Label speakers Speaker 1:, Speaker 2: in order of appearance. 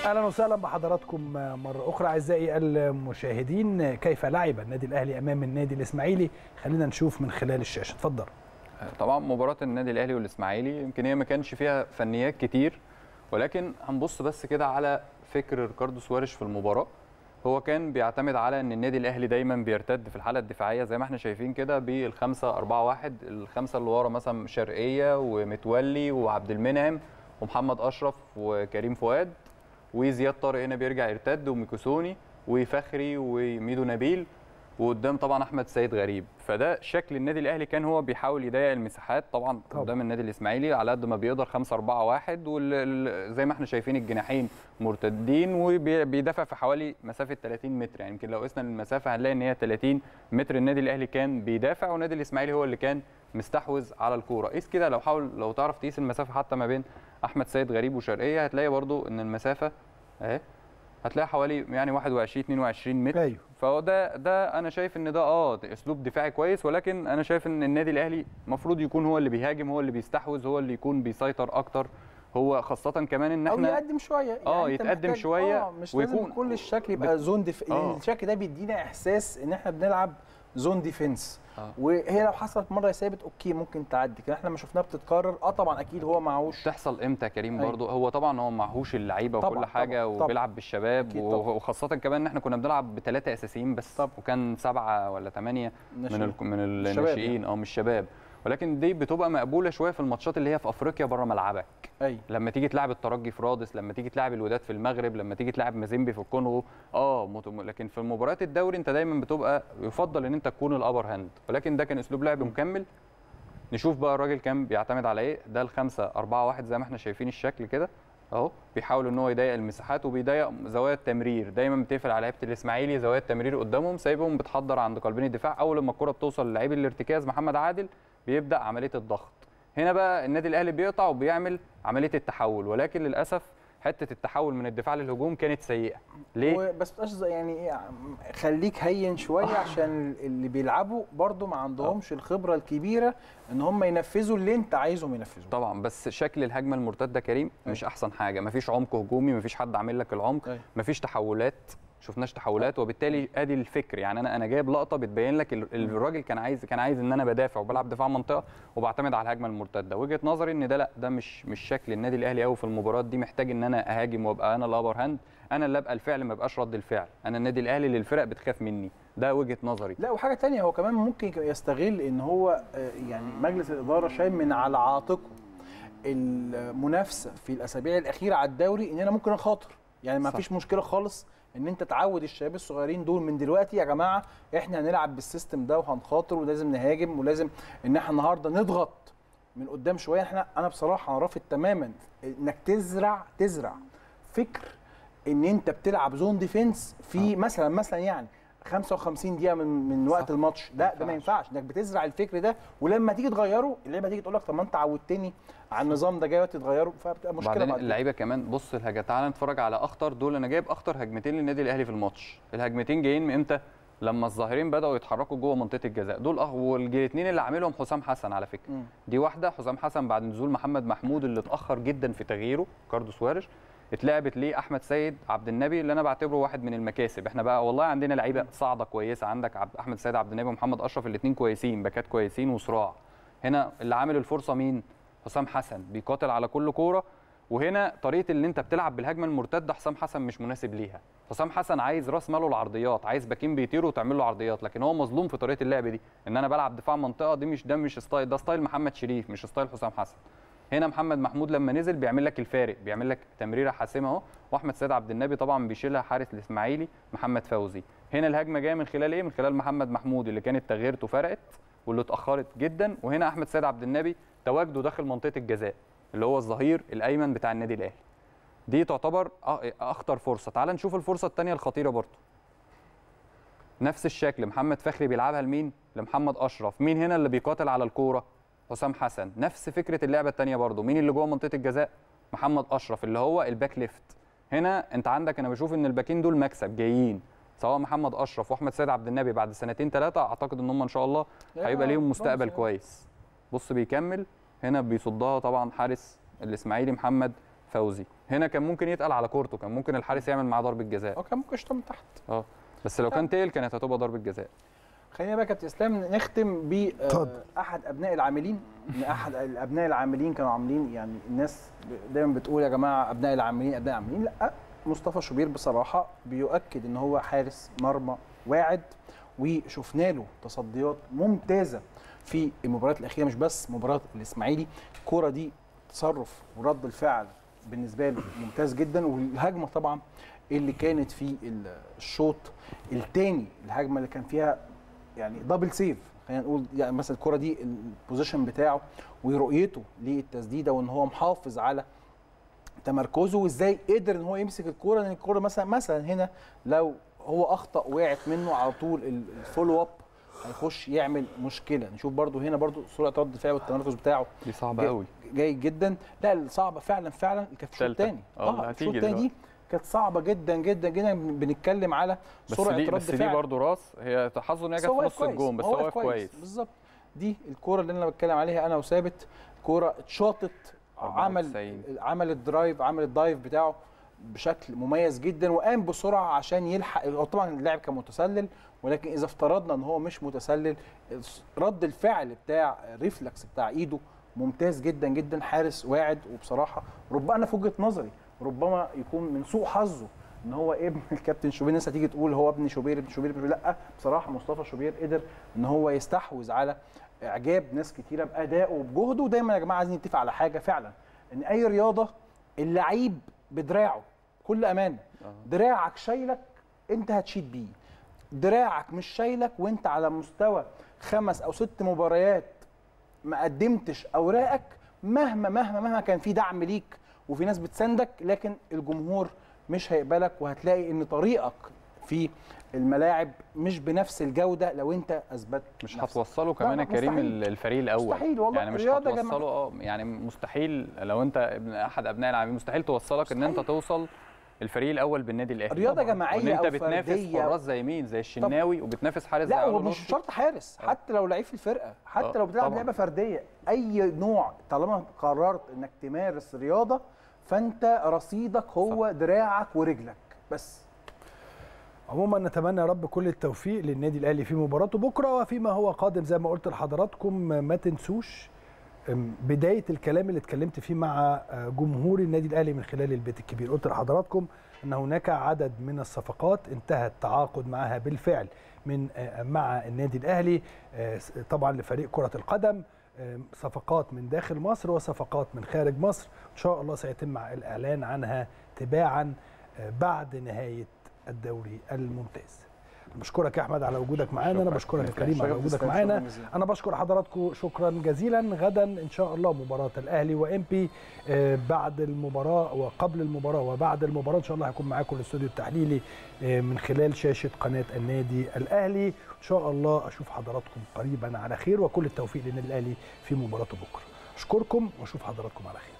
Speaker 1: اهلا وسهلا بحضراتكم مره اخرى اعزائي المشاهدين كيف لعب النادي الاهلي امام النادي الاسماعيلي خلينا نشوف من خلال الشاشه اتفضل
Speaker 2: طبعا مباراه النادي الاهلي والاسماعيلي يمكن هي ما كانش فيها فنيات كتير ولكن هنبص بس كده على فكر ريكاردو سواريش في المباراه هو كان بيعتمد على ان النادي الاهلي دايما بيرتد في الحاله الدفاعيه زي ما احنا شايفين كده بالخمسة 4 1 الخمسه اللي ورا مثلا شرقيه ومتولي وعبد المنعم ومحمد اشرف وكريم فؤاد وزياد طارق هنا بيرجع يرتد وميكوسوني وفخري وميدو نبيل وقدام طبعا احمد سيد غريب فده شكل النادي الاهلي كان هو بيحاول يضيق المساحات طبعا
Speaker 1: طبعا.
Speaker 2: قدام النادي الاسماعيلي على قد ما بيقدر 5 4 1 وزي ما احنا شايفين الجناحين مرتدين وبيدافع في حوالي مسافه 30 متر يعني يمكن لو قسنا المسافه هنلاقي ان هي 30 متر النادي الاهلي كان بيدافع والنادي الاسماعيلي هو اللي كان مستحوذ على الكوره قيس كده لو حاول لو تعرف تقيس المسافه حتى ما بين احمد سيد غريب وشرقيه هتلاقي برضو ان المسافه اهي هتلاقي حوالي يعني 21 22 متر
Speaker 1: ايوه
Speaker 2: فهو ده ده انا شايف ان ده اه ده اسلوب دفاعي كويس ولكن انا شايف ان النادي الاهلي المفروض يكون هو اللي بيهاجم هو اللي بيستحوذ هو اللي يكون بيسيطر اكتر هو خاصه كمان ان
Speaker 3: او
Speaker 2: احنا
Speaker 3: يقدم شويه
Speaker 2: آه،
Speaker 3: أنت
Speaker 2: يتقدم
Speaker 3: محتاج-
Speaker 2: شوية
Speaker 3: اه مش
Speaker 2: ويكون-
Speaker 3: لازم كل الشكل يبقى زون ديف...
Speaker 2: آه.
Speaker 3: الشكل ده بيدينا احساس ان احنا بنلعب زون ديفنس
Speaker 2: آه.
Speaker 3: وهي لو حصلت مره ثابت اوكي ممكن تعدي لكن احنا لما شفناها بتتكرر اه طبعا اكيد هو معهوش
Speaker 2: تحصل امتى يا كريم
Speaker 3: أيوة.
Speaker 2: برضو هو طبعا هو معهوش اللعيبه
Speaker 3: طبعاً،
Speaker 2: وكل حاجه
Speaker 3: طبعاً، طبعاً.
Speaker 2: وبيلعب بالشباب
Speaker 3: أكيد
Speaker 2: و-
Speaker 3: طبعاً.
Speaker 2: وخاصه كمان ان احنا كنا بنلعب بثلاثه اساسيين بس
Speaker 3: طبعاً.
Speaker 2: وكان سبعه ولا ثمانيه من
Speaker 3: ناشئين.
Speaker 2: ال... من
Speaker 3: الشباب
Speaker 2: الناشئين او من الشباب ولكن دي بتبقى مقبوله شويه في الماتشات اللي هي في افريقيا بره ملعبك
Speaker 3: ايوه
Speaker 2: لما تيجي تلعب الترجي في رادس لما تيجي تلعب الوداد في المغرب لما تيجي تلعب مازيمبي في الكونغو اه مت- لكن في مباريات الدوري انت دايما بتبقى يفضل ان انت تكون الابر هاند ولكن ده كان اسلوب لعب مكمل نشوف بقى الراجل كان بيعتمد على ايه ده الخمسة أربعة واحد زي ما احنا شايفين الشكل كده اهو بيحاول ان هو يضيق المساحات وبيضيق زوايا التمرير دايما بتقفل على لعيبه الاسماعيلي زوايا التمرير قدامهم سايبهم بتحضر عند قلبين الدفاع اول ما الكره بتوصل للعيب الارتكاز محمد عادل بيبدا عمليه الضغط هنا بقى النادي الاهلي بيقطع وبيعمل عمليه التحول ولكن للاسف حته التحول من الدفاع للهجوم كانت سيئه ليه
Speaker 3: و- بس مبقاش زي- يعني ايه خليك هين شويه عشان اللي بيلعبوا برضو ما عندهمش الخبره الكبيره ان هم ينفذوا اللي انت عايزهم ينفذوه
Speaker 2: طبعا بس شكل الهجمه المرتده كريم مش احسن حاجه مفيش عمق هجومي مفيش حد عامل لك العمق
Speaker 3: أيوة.
Speaker 2: مفيش تحولات شفناش تحولات وبالتالي ادي الفكر يعني انا انا جايب لقطه بتبين لك ال- الراجل كان عايز كان عايز ان انا بدافع وبلعب دفاع منطقه وبعتمد على الهجمه المرتده وجهه نظري ان ده لا ده مش مش شكل النادي الاهلي قوي في المباريات دي محتاج ان انا اهاجم وابقى انا الابر هاند انا اللي ابقى الفعل ما ابقاش رد الفعل انا النادي الاهلي اللي الفرق بتخاف مني ده وجهه نظري
Speaker 3: لا وحاجه تانية هو كمان ممكن يستغل ان هو آه، يعني مجلس الاداره شايل من على عاتقه المنافسه في الاسابيع الاخيره على الدوري ان انا ممكن اخاطر يعني ما
Speaker 2: صح.
Speaker 3: فيش مشكله خالص ان انت تعود الشباب الصغيرين دول من دلوقتي يا جماعه احنا هنلعب بالسيستم ده وهنخاطر ولازم نهاجم ولازم ان احنا النهارده نضغط من قدام شويه احنا انا بصراحه انا رافض تماما انك تزرع تزرع فكر ان انت بتلعب زون ديفنس في مثلا مثلا يعني 55 دقيقه من من وقت
Speaker 2: صح.
Speaker 3: الماتش ده ده ما
Speaker 2: ينفعش.
Speaker 3: ينفعش انك بتزرع الفكر ده ولما تيجي تغيره اللعيبه تيجي تقول لك طب ما انت عودتني على النظام ده جاي وقت تغيره فبتبقى مشكله
Speaker 2: وبعدين
Speaker 3: بعد كده.
Speaker 2: اللعيبه كمان بص الهجمه تعالى نتفرج على اخطر دول انا جايب اخطر هجمتين للنادي الاهلي في الماتش الهجمتين جايين من امتى لما الظاهرين بداوا يتحركوا جوه منطقه الجزاء دول أه والاثنين اللي عاملهم حسام حسن على فكره
Speaker 3: مم.
Speaker 2: دي واحده حسام حسن بعد نزول محمد محمود اللي اتاخر جدا في تغييره كاردو سوارش اتلعبت ليه احمد سيد عبد النبي اللي انا بعتبره واحد من المكاسب احنا بقى والله عندنا لعيبه صاعده كويسه عندك عبد احمد سيد عبد النبي ومحمد اشرف الاثنين كويسين باكات كويسين وصراع هنا اللي عامل الفرصه مين حسام حسن بيقاتل على كل كوره وهنا طريقه اللي انت بتلعب بالهجمه المرتده حسام حسن مش مناسب ليها حسام حسن عايز راس ماله العرضيات عايز باكين بيطيروا وتعمل له عرضيات لكن هو مظلوم في طريقه اللعب دي ان انا بلعب دفاع منطقه دي مش ده مش ستايل ده ستايل محمد شريف مش ستايل حسام حسن هنا محمد محمود لما نزل بيعمل لك الفارق بيعمل لك تمريره حاسمه اهو واحمد سيد عبد النبي طبعا بيشيلها حارس الاسماعيلي محمد فوزي هنا الهجمه جايه من خلال ايه من خلال محمد محمود اللي كانت تغييرته فرقت واللي اتاخرت جدا وهنا احمد سيد عبد النبي تواجده داخل منطقه الجزاء اللي هو الظهير الايمن بتاع النادي الاهلي دي تعتبر أ- اخطر فرصه تعال نشوف الفرصه الثانيه الخطيره برضه نفس الشكل محمد فخري بيلعبها لمين لمحمد اشرف مين هنا اللي بيقاتل على الكوره حسام حسن نفس فكره اللعبه الثانيه برضه مين اللي جوه منطقه الجزاء محمد اشرف اللي هو الباك ليفت هنا انت عندك انا بشوف ان الباكين دول مكسب جايين سواء محمد اشرف واحمد سيد عبد النبي بعد سنتين ثلاثه اعتقد ان هم ان شاء الله هيبقى ليهم مستقبل
Speaker 3: برافو.
Speaker 2: كويس بص بيكمل هنا بيصدها طبعا حارس الاسماعيلي محمد فوزي هنا كان ممكن يتقل على كورته كان ممكن الحارس يعمل معاه ضربه جزاء
Speaker 3: هو كان ممكن يشوطها من تحت
Speaker 2: اه بس لو كان تقل كانت هتبقى ضربه جزاء
Speaker 3: خلينا بقى كابتن اسلام نختم
Speaker 1: اتفضل.
Speaker 3: باحد ابناء العاملين ان احد الابناء العاملين كانوا عاملين يعني الناس دايما بتقول يا جماعه ابناء العاملين ابناء العاملين لا مصطفى شوبير بصراحه بيؤكد ان هو حارس مرمى واعد وشفنا له تصديات ممتازه في المباريات الاخيره مش بس مباراه الاسماعيلي الكوره دي تصرف ورد الفعل بالنسبه له ممتاز جدا والهجمه طبعا اللي كانت في الشوط الثاني الهجمه اللي كان فيها يعني دبل سيف خلينا نقول يعني مثلا الكره دي البوزيشن بتاعه ورؤيته للتسديده وان هو محافظ على تمركزه وازاي قدر ان هو يمسك الكوره لان الكوره مثلا مثلا هنا لو هو اخطا وقعت منه على طول الفولو اب هيخش يعمل مشكله نشوف برده هنا برده سرعه رد الفعل والتمركز بتاعه
Speaker 2: دي صعبه
Speaker 3: جاي-
Speaker 2: قوي
Speaker 3: جيد جدا لا الصعبه فعلا فعلا كانت في الشوط
Speaker 2: تالتة.
Speaker 3: الثاني
Speaker 2: اه، اللي
Speaker 3: الشوط
Speaker 2: هتيجي
Speaker 3: الثاني دي
Speaker 2: دلوقتي.
Speaker 3: كانت صعبه جدا جدا جدا بنتكلم على
Speaker 2: بس
Speaker 3: سرعه
Speaker 2: دي
Speaker 3: رد
Speaker 2: بس دي
Speaker 3: فعل
Speaker 2: برضه راس هي حظه ان هي
Speaker 3: بس
Speaker 2: كانت
Speaker 3: هو
Speaker 2: في
Speaker 3: واقف
Speaker 2: نص الجون بس هو واقف كويس
Speaker 3: بالظبط دي الكوره اللي انا بتكلم عليها انا وثابت كوره اتشاطت عمل
Speaker 2: 94.
Speaker 3: عمل الدرايف عمل الدايف بتاعه بشكل مميز جدا وقام بسرعه عشان يلحق هو طبعا اللاعب كان متسلل ولكن اذا افترضنا ان هو مش متسلل رد الفعل بتاع الريفلكس بتاع ايده ممتاز جدا جدا حارس واعد وبصراحه ربما انا في وجهه نظري ربما يكون من سوء حظه ان هو ابن الكابتن شوبير الناس هتيجي تقول هو ابن شوبير ابن شوبير, ابن شوبير. لا بصراحه مصطفى شوبير قدر ان هو يستحوذ على اعجاب ناس كتيره بادائه وبجهده ودايما يا جماعه عايزين نتفق على حاجه فعلا ان اي رياضه اللعيب بدراعه كل امانه دراعك شايلك انت هتشيد بيه دراعك مش شايلك وانت على مستوى خمس او ست مباريات ما قدمتش اوراقك مهما مهما مهما كان في دعم ليك وفي ناس بتساندك لكن الجمهور مش هيقبلك وهتلاقي ان طريقك في الملاعب مش بنفس الجوده لو انت اثبت
Speaker 2: مش
Speaker 3: نفسك.
Speaker 2: هتوصله كمان
Speaker 3: لا،
Speaker 2: يا كريم
Speaker 3: مستحيل.
Speaker 2: الفريق الاول
Speaker 3: مستحيل والله.
Speaker 2: يعني مش
Speaker 3: الرياضة يا جماعة.
Speaker 2: هتوصله اه يعني مستحيل لو انت ابن احد ابناء العاملين مستحيل توصلك ان انت
Speaker 3: مستحيل.
Speaker 2: توصل الفريق الاول بالنادي الاهلي
Speaker 3: رياضة
Speaker 2: طبعاً.
Speaker 3: جماعية
Speaker 2: وان انت
Speaker 3: أو
Speaker 2: بتنافس
Speaker 3: فردية.
Speaker 2: حراس زي مين زي الشناوي وبتنافس حارس
Speaker 3: لا
Speaker 2: زي
Speaker 3: هو
Speaker 2: علو
Speaker 3: مش
Speaker 2: لطفي.
Speaker 3: شرط حارس
Speaker 2: آه.
Speaker 3: حتى لو لعيب في الفرقه حتى
Speaker 2: آه،
Speaker 3: لو بتلعب
Speaker 2: طبعاً.
Speaker 3: لعبه فرديه اي نوع طالما قررت انك تمارس رياضه فانت رصيدك هو دراعك ورجلك بس
Speaker 1: عموما نتمنى يا رب كل التوفيق للنادي الاهلي في مباراته بكره وفيما هو قادم زي ما قلت لحضراتكم ما تنسوش أم، بدايه الكلام اللي اتكلمت فيه مع آه، جمهور النادي الاهلي من خلال البيت الكبير قلت لحضراتكم ان هناك عدد من الصفقات انتهى التعاقد معها بالفعل من آه، مع النادي الاهلي آه، س- طبعا لفريق كره القدم آه، صفقات من داخل مصر وصفقات من خارج مصر ان شاء الله سيتم الاعلان عنها تباعا آه، بعد نهايه الدوري الممتاز بشكرك يا احمد على وجودك معانا انا
Speaker 2: شكراً.
Speaker 1: بشكرك يا
Speaker 3: شكراً.
Speaker 1: كريم على
Speaker 3: شكراً
Speaker 1: وجودك
Speaker 3: جزيلاً.
Speaker 1: معانا
Speaker 3: شكراً جزيلاً.
Speaker 1: انا بشكر حضراتكم شكرا جزيلا غدا ان شاء الله مباراه الاهلي وامبي آه، بعد المباراه وقبل المباراه وبعد المباراه ان شاء الله هيكون معاكم الاستوديو التحليلي آه، من خلال شاشه قناه النادي الاهلي ان شاء الله اشوف حضراتكم قريبا على خير وكل التوفيق للنادي الاهلي في مباراته بكره اشكركم واشوف حضراتكم على خير